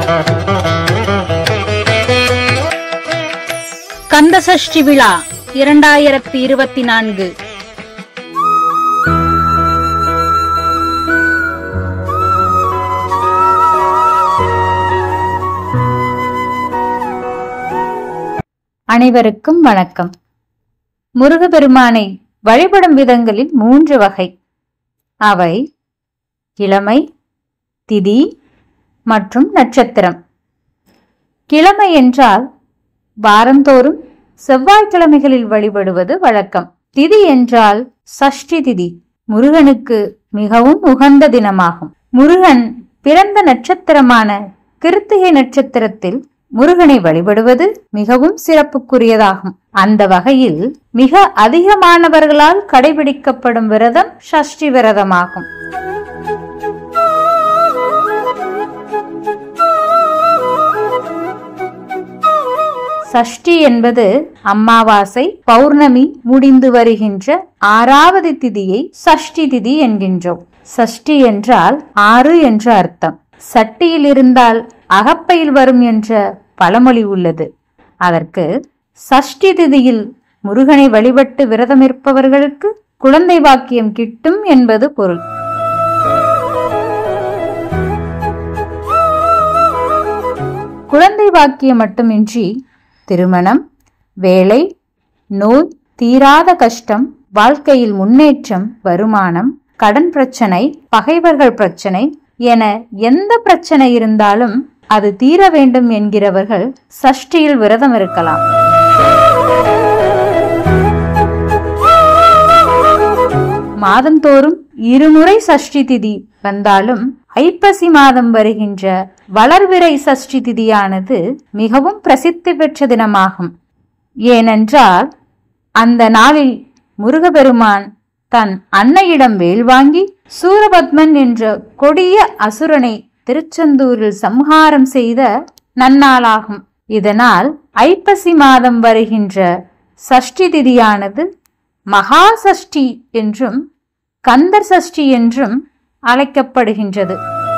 கந்தசஷ்டி விழா இரண்டாயிரத்தி இருபத்தி நான்கு அனைவருக்கும் வணக்கம் முருகப்பெருமானை வழிபடும் விதங்களில் மூன்று வகை அவை கிழமை திதி மற்றும் நட்சத்திரம் கிழமை என்றால் வாரந்தோறும் செவ்வாய்க்கிழமைகளில் வழிபடுவது வழக்கம் திதி என்றால் சஷ்டி திதி முருகனுக்கு மிகவும் உகந்த தினமாகும் முருகன் பிறந்த நட்சத்திரமான கிருத்திகை நட்சத்திரத்தில் முருகனை வழிபடுவது மிகவும் சிறப்புக்குரியதாகும் அந்த வகையில் மிக அதிகமானவர்களால் கடைபிடிக்கப்படும் விரதம் சஷ்டி விரதமாகும் சஷ்டி என்பது அமாவாசை பௌர்ணமி முடிந்து வருகின்ற ஆறாவது திதியை சஷ்டி திதி என்கின்றோம் சஷ்டி என்றால் ஆறு என்ற அர்த்தம் சட்டியில் இருந்தால் அகப்பையில் வரும் என்ற பழமொழி உள்ளது அதற்கு சஷ்டி திதியில் முருகனை வழிபட்டு விரதம் இருப்பவர்களுக்கு குழந்தை வாக்கியம் கிட்டும் என்பது பொருள் குழந்தை வாக்கியம் மட்டுமின்றி திருமணம் வேலை நோய் தீராத கஷ்டம் வாழ்க்கையில் முன்னேற்றம் வருமானம் கடன் பிரச்சனை பகைவர்கள் பிரச்சனை என எந்த பிரச்சனை இருந்தாலும் அது தீர வேண்டும் என்கிறவர்கள் சஷ்டியில் விரதம் இருக்கலாம் மாதந்தோறும் இருமுறை சஷ்டி திதி வந்தாலும் ஐப்பசி மாதம் வருகின்ற வளர்விரை சஷ்டி திதியானது மிகவும் பிரசித்தி பெற்ற தினமாகும் ஏனென்றால் அந்த நாளில் முருகபெருமான் தன் அன்னையிடம் வேல் வாங்கி சூரபத்மன் என்ற கொடிய அசுரனை திருச்செந்தூரில் சம்ஹாரம் செய்த நன்னாளாகும் இதனால் ஐப்பசி மாதம் வருகின்ற சஷ்டி திதியானது மகா சஷ்டி என்றும் கந்தர் சஷ்டி என்றும் அழைக்கப்படுகின்றது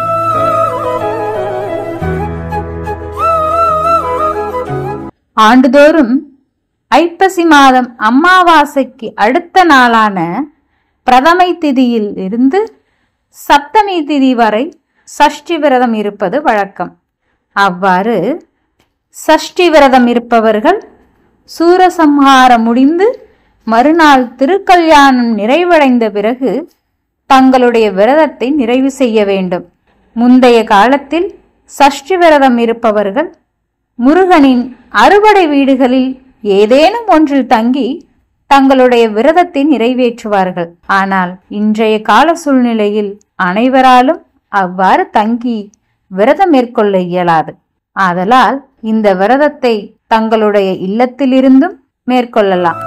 ஆண்டுதோறும் ஐப்பசி மாதம் அமாவாசைக்கு அடுத்த நாளான பிரதமை திதியில் இருந்து சப்தமி திதி வரை சஷ்டி விரதம் இருப்பது வழக்கம் அவ்வாறு சஷ்டி விரதம் இருப்பவர்கள் சூரசம்ஹாரம் முடிந்து மறுநாள் திருக்கல்யாணம் நிறைவடைந்த பிறகு தங்களுடைய விரதத்தை நிறைவு செய்ய வேண்டும் முந்தைய காலத்தில் சஷ்டி விரதம் இருப்பவர்கள் முருகனின் அறுபடை வீடுகளில் ஏதேனும் ஒன்றில் தங்கி தங்களுடைய விரதத்தை நிறைவேற்றுவார்கள் ஆனால் இன்றைய கால சூழ்நிலையில் அனைவராலும் அவ்வாறு தங்கி விரதம் மேற்கொள்ள இயலாது ஆதலால் இந்த விரதத்தை தங்களுடைய இல்லத்திலிருந்தும் மேற்கொள்ளலாம்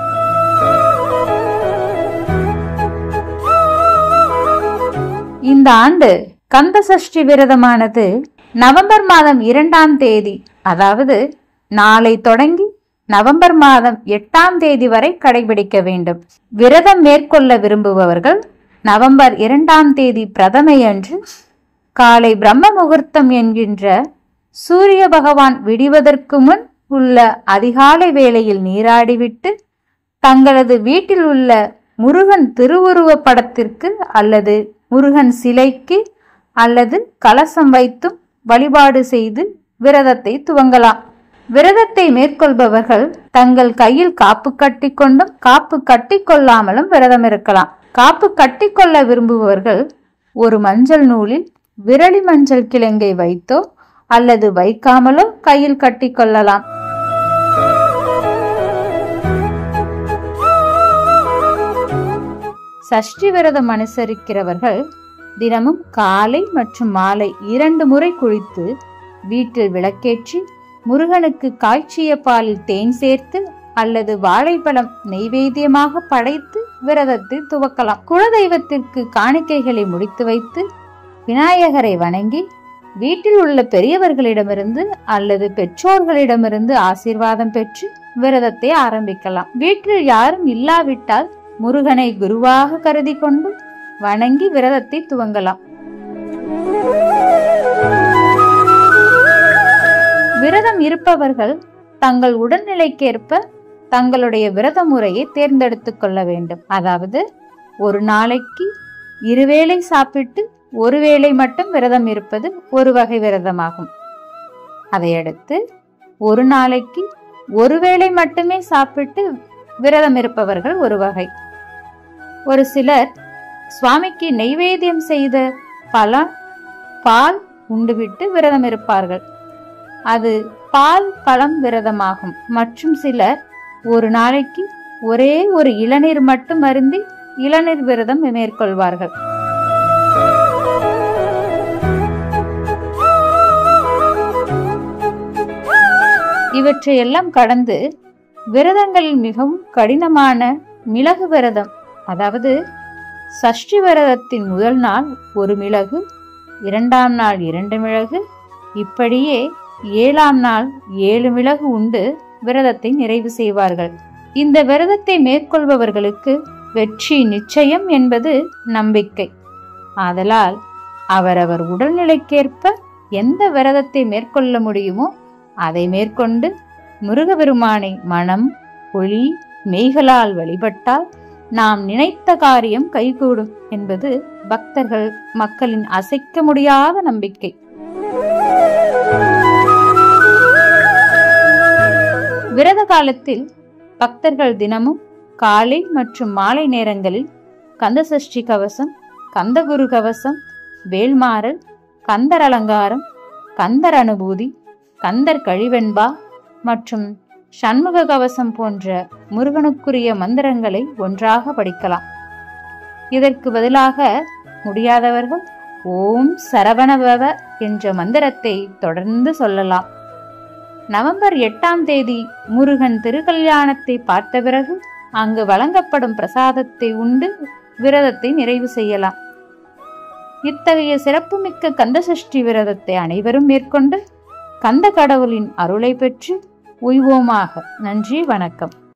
இந்த ஆண்டு கந்த சஷ்டி விரதமானது நவம்பர் மாதம் இரண்டாம் தேதி அதாவது நாளை தொடங்கி நவம்பர் மாதம் எட்டாம் தேதி வரை கடைபிடிக்க வேண்டும் விரதம் மேற்கொள்ள விரும்புபவர்கள் நவம்பர் இரண்டாம் தேதி பிரதமை அன்று காலை பிரம்ம முகூர்த்தம் என்கின்ற சூரிய பகவான் விடிவதற்கு முன் உள்ள அதிகாலை வேளையில் நீராடிவிட்டு தங்களது வீட்டில் உள்ள முருகன் திருவுருவ படத்திற்கு அல்லது முருகன் சிலைக்கு அல்லது கலசம் வைத்தும் வழிபாடு செய்து விரதத்தை துவங்கலாம் விரதத்தை மேற்கொள்பவர்கள் தங்கள் கையில் காப்பு கட்டி கொண்டும் காப்பு கட்டி கொள்ளாமலும் விரதம் இருக்கலாம் காப்பு கட்டிக்கொள்ள விரும்புபவர்கள் ஒரு மஞ்சள் நூலில் விரலி மஞ்சள் கிழங்கை வைத்தோ அல்லது வைக்காமலோ கையில் கட்டிக்கொள்ளலாம் சஷ்டி விரதம் அனுசரிக்கிறவர்கள் தினமும் காலை மற்றும் மாலை இரண்டு முறை குளித்து வீட்டில் விளக்கேற்றி முருகனுக்கு காய்ச்சிய பாலில் தேன் சேர்த்து அல்லது வாழைப்பழம் நெய்வேத்தியமாக படைத்து விரதத்தை துவக்கலாம் குலதெய்வத்திற்கு காணிக்கைகளை முடித்து வைத்து விநாயகரை வணங்கி வீட்டில் உள்ள பெரியவர்களிடமிருந்து அல்லது பெற்றோர்களிடமிருந்து ஆசீர்வாதம் பெற்று விரதத்தை ஆரம்பிக்கலாம் வீட்டில் யாரும் இல்லாவிட்டால் முருகனை குருவாக கருதி கொண்டு வணங்கி விரதத்தை துவங்கலாம் விரதம் இருப்பவர்கள் தங்கள் உடல்நிலைக்கேற்ப தங்களுடைய விரத முறையை தேர்ந்தெடுத்துக் கொள்ள வேண்டும் அதாவது ஒரு நாளைக்கு இருவேளை சாப்பிட்டு ஒருவேளை மட்டும் விரதம் இருப்பது ஒரு வகை விரதமாகும் அதையடுத்து ஒரு நாளைக்கு ஒருவேளை மட்டுமே சாப்பிட்டு விரதம் இருப்பவர்கள் ஒரு வகை ஒரு சிலர் சுவாமிக்கு நெய்வேத்தியம் செய்த பல பால் உண்டுவிட்டு விரதம் இருப்பார்கள் அது பால் பழம் விரதமாகும் மற்றும் சிலர் ஒரு நாளைக்கு ஒரே ஒரு இளநீர் மட்டும் அருந்தி இளநீர் விரதம் மேற்கொள்வார்கள் இவற்றையெல்லாம் கடந்து விரதங்களில் மிகவும் கடினமான மிளகு விரதம் அதாவது சஷ்டி விரதத்தின் முதல் நாள் ஒரு மிளகு இரண்டாம் நாள் இரண்டு மிளகு இப்படியே ஏழாம் நாள் ஏழு மிளகு உண்டு விரதத்தை நிறைவு செய்வார்கள் இந்த விரதத்தை மேற்கொள்பவர்களுக்கு வெற்றி நிச்சயம் என்பது நம்பிக்கை ஆதலால் அவரவர் உடல்நிலைக்கேற்ப எந்த விரதத்தை மேற்கொள்ள முடியுமோ அதை மேற்கொண்டு முருகபெருமானை மனம் ஒளி மெய்களால் வழிபட்டால் நாம் நினைத்த காரியம் கைகூடும் என்பது பக்தர்கள் மக்களின் அசைக்க முடியாத நம்பிக்கை விரத காலத்தில் பக்தர்கள் தினமும் காலை மற்றும் மாலை நேரங்களில் கந்தசஷ்டி கவசம் கந்தகுரு கவசம் வேல்மாறல் கந்தர் அலங்காரம் கந்தர் அனுபூதி கந்தர் கழிவெண்பா மற்றும் சண்முக கவசம் போன்ற முருகனுக்குரிய மந்திரங்களை ஒன்றாக படிக்கலாம் இதற்கு பதிலாக முடியாதவர்கள் ஓம் சரவணபவ என்ற மந்திரத்தை தொடர்ந்து சொல்லலாம் நவம்பர் எட்டாம் தேதி முருகன் திருக்கல்யாணத்தை பார்த்த பிறகு அங்கு வழங்கப்படும் பிரசாதத்தை உண்டு விரதத்தை நிறைவு செய்யலாம் இத்தகைய சிறப்புமிக்க கந்தசஷ்டி விரதத்தை அனைவரும் மேற்கொண்டு கந்த கடவுளின் அருளை பெற்று உய்வோமாக நன்றி வணக்கம்